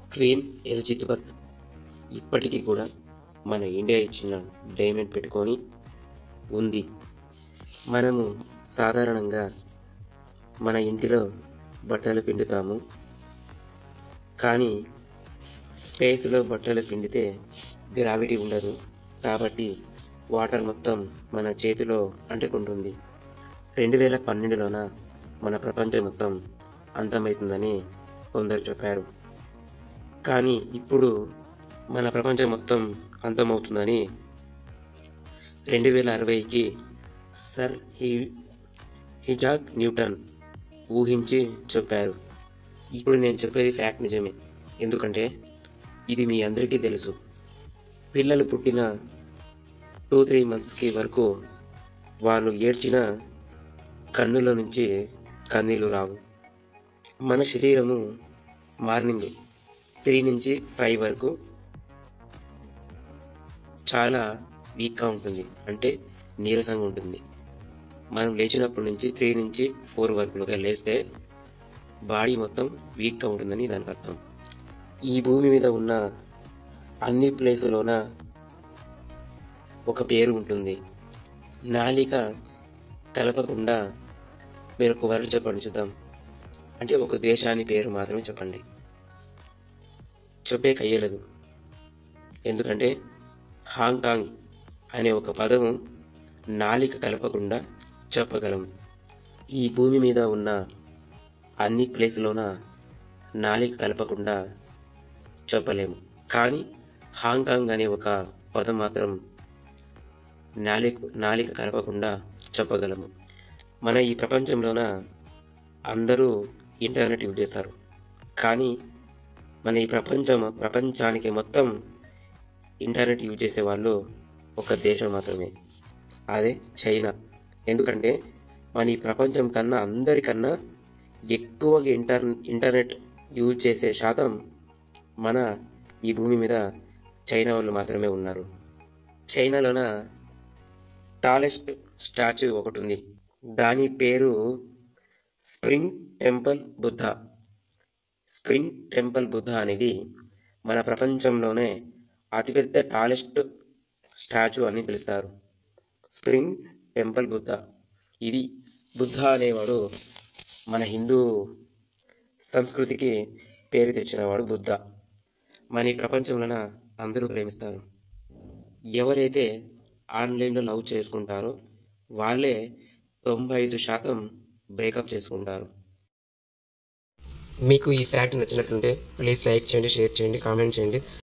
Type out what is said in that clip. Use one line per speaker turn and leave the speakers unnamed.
queen Elizabeth ఇప్పటికీ కూడా మన ఇండియా ఇచ్చిన డైమండ్ పెట్టుకొని ఉంది మనము సాధారణంగా మన ఇంటిలో బట్టలు పిండుతాము కానీ స్పేస్లో బట్టలు పిండితే గ్రావిటీ ఉండదు కాబట్టి వాటర్ మొత్తం మన చేతిలో అంటుకుంటుంది రెండు వేల పన్నెండులోన మన ప్రపంచం మొత్తం అంతమవుతుందని కొందరు చెప్పారు కానీ ఇప్పుడు మన ప్రపంచం మొత్తం అంతమవుతుందని రెండు వేల అరవైకి సర్ హీ హిజాక్ న్యూటన్ ఊహించి చెప్పారు ఇప్పుడు నేను చెప్పేది ఫ్యాక్ట్ నిజమే ఎందుకంటే ఇది మీ అందరికీ తెలుసు పిల్లలు పుట్టిన టూ త్రీ మంత్స్కి వరకు వాళ్ళు ఏడ్చిన కన్నుల నుంచి కన్నీళ్ళు రావు మన శరీరము మార్నింగ్ త్రీ నుంచి ఫైవ్ వరకు చాలా వీక్గా ఉంటుంది అంటే నీరసంగా ఉంటుంది మనం లేచినప్పటి నుంచి త్రీ నుంచి ఫోర్ వరకులుగా లేస్తే బాడీ మొత్తం వీక్గా ఉంటుందని దానికి అర్థం ఈ భూమి మీద ఉన్న అన్ని ప్లేసులోన ఒక పేరు ఉంటుంది నాలిక కలపకుండా మీరు ఒక వర్డ్ చెప్పండి చూద్దాం అంటే ఒక దేశాన్ని పేరు మాత్రమే చెప్పండి చెప్పే కయ్యలేదు ఎందుకంటే హాంకాంగ్ అనే ఒక పదము నాలిక కలపకుండా చెప్పగలం ఈ భూమి మీద ఉన్న అన్ని ప్లేస్లోన నాలిక కలపకుండా చెప్పలేము కానీ హాంకాంగ్ అనే ఒక పదం మాత్రం నాలిక నాలిక కలపకుండా చెప్పగలము మన ఈ ప్రపంచంలోన అందరూ ఇంటర్నెట్ యూజ్ చేస్తారు కానీ మన ఈ ప్రపంచం ప్రపంచానికి మొత్తం ఇంటర్నెట్ యూజ్ చేసే వాళ్ళు ఒక దేశం మాత్రమే అదే చైనా ఎందుకంటే మన ఈ ప్రపంచం కన్నా అందరికన్నా ఎక్కువగా ఇంటర్ ఇంటర్నెట్ యూజ్ చేసే శాతం మన ఈ భూమి మీద చైనా వాళ్ళు మాత్రమే ఉన్నారు చైనాలోన టాలెస్ట్ స్టాచ్యూ ఒకటి ఉంది దాని పేరు spring temple Buddha spring temple Buddha అనేది మన ప్రపంచంలోనే అతిపెద్ద టాలెస్ట్ స్టాచ్యూ అని పిలుస్తారు స్ప్రింగ్ టెంపుల్ బుద్ధ ఇది బుద్ధ అనేవాడు మన హిందూ సంస్కృతికి పేరు తెచ్చినవాడు బుద్ధ మన ఈ ప్రపంచంలోన అందరూ ప్రేమిస్తారు ఎవరైతే ఆన్లైన్లో లవ్ చేసుకుంటారో వాళ్ళే తొంభై ఐదు శాతం బ్రేకప్ చేసుకుంటారు మీకు ఈ ఫ్యాక్ట్ నచ్చినట్టుంటే ప్లీజ్ లైక్ చేయండి షేర్ చేయండి కామెంట్ చేయండి